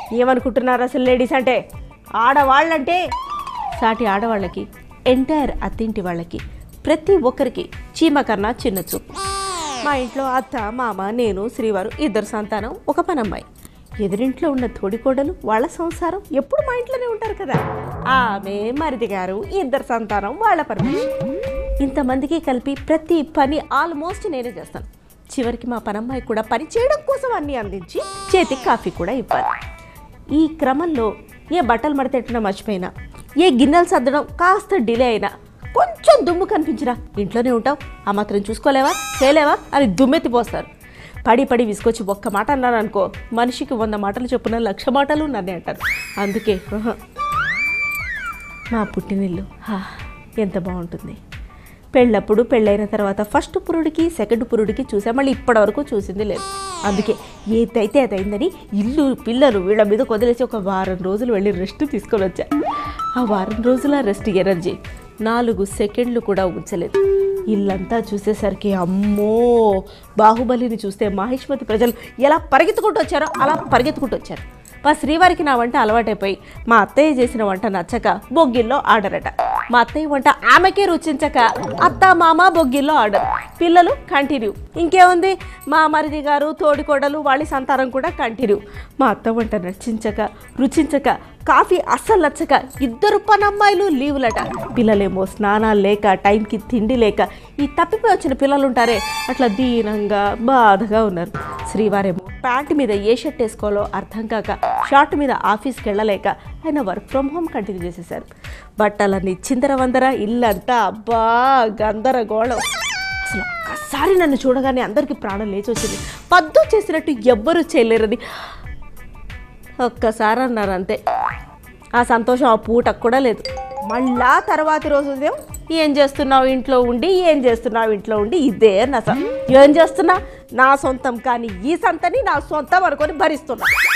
ఏమనుకుంటున్నారు అసలు లేడీస్ అంటే ఆడవాళ్ళంటే సాటి ఆడవాళ్ళకి ఎంటైర్ అత్తింటి వాళ్ళకి ప్రతి ఒక్కరికి చీమ కన్నా చిన్న చూపు మా ఇంట్లో అత్త మామ నేను శ్రీవారు ఇద్దరు సంతానం ఒక పనమ్మాయి ఎదురింట్లో ఉన్న తోడికోడలు వాళ్ళ సంసారం ఎప్పుడు మా ఇంట్లోనే ఉంటారు కదా ఆమె మరిది గారు ఇద్దరు సంతానం వాళ్ళ పర్మిషన్ ఇంతమందికి కలిపి ప్రతి పని ఆల్మోస్ట్ నేనే చేస్తాను చివరికి మా పనమ్మాయి కూడా పని చేయడం కోసం అన్నీ అందించి చేతికి కాఫీ కూడా ఇవ్వాలి ఈ క్రమంలో ఏ బట్టలు మడతెట్టడం మర్చిపోయినా ఏ గిన్నెలు సర్దడం కాస్త డిలే అయినా కొంచెం దుమ్ము కనిపించినా ఇంట్లోనే ఉంటావు ఆ మాత్రం చూసుకోలేవా చేయలేవా అని దుమ్మెత్తి పోస్తారు పడి పడి విసుకొచ్చి ఒక్క మాట అన్నాను అనుకో మనిషికి వంద మాటలు చొప్పున లక్ష మాటలు నన్నే అంటారు అందుకే ఆహా. మా పుట్టినిల్లు హా, ఎంత బాగుంటుంది పెళ్ళప్పుడు పెళ్ళైన తర్వాత ఫస్ట్ పురుడికి సెకండ్ పురుడికి చూసా మళ్ళీ ఇప్పటివరకు చూసింది లేదు అందుకే ఏదైతే అది అయిందని ఇల్లు పిల్లలు వీళ్ళ మీద వదిలేసి ఒక వారం రోజులు వెళ్ళి రెస్ట్ తీసుకొని వచ్చా ఆ వారం రోజుల రెస్ట్ ఎనర్జీ నాలుగు సెకండ్లు కూడా ఉంచలేదు ఇల్లంతా చూసేసరికి అమ్మో బాహుబలిని చూస్తే మహేష్మతి ప్రజలు ఎలా పరిగెత్తుకుంటూ వచ్చారో అలా పరిగెత్తుకుంటూ వచ్చారు మా శ్రీవారికి నా వంట అలవాటైపోయి మా అత్తయ్య చేసిన వంట నచ్చక బొగ్గిల్లో ఆర్డర్ అట మా అత్తయ్య వంట ఆమెకే రుచించక అత్త మామ బొగ్గిల్లో ఆర్డర్ పిల్లలు కంటిన్యూ ఇంకేముంది మా మరిది గారు తోడికోడలు వాళ్ళ సంతానం కూడా కంటిన్యూ మా అత్త వంట నచ్చించక రుచించక కాఫీ అస్సలు నచ్చక ఇద్దరు పనమ్మాయిలు లీవులట పిల్లలేమో స్నానాలు లేక టైంకి తిండి లేక ఈ తప్పిపోయి వచ్చిన పిల్లలు ఉంటారే అట్లా దీనంగా బాధగా ఉన్నారు శ్రీవారేమో ప్యాంట్ మీద ఏ షర్ట్ వేసుకోవాలో అర్థం కాక షార్ట్ మీద ఆఫీస్కి వెళ్ళలేక ఆయన వర్క్ ఫ్రమ్ హోమ్ కంటిన్యూ చేసేసారు బట్టలన్నీ చిందర వందర ఇల్లంతా అబ్బా గందరగోళం అసలు ఒక్కసారి నన్ను చూడగానే అందరికీ ప్రాణం లేచి వచ్చింది పద్దు చేసినట్టు ఎవ్వరూ చేయలేరని ఒక్కసారి అన్నారు అంతే ఆ సంతోషం ఆ పూటకు కూడా లేదు మళ్ళా తర్వాతి రోజు ఉదయం ఏం చేస్తున్నావు ఇంట్లో ఉండి ఏం చేస్తున్నావు ఇంట్లో ఉండి ఇదే నస ఏం చేస్తున్నా నా సొంతం కానీ ఈ సంతని నా సొంతం అనుకొని భరిస్తున్నా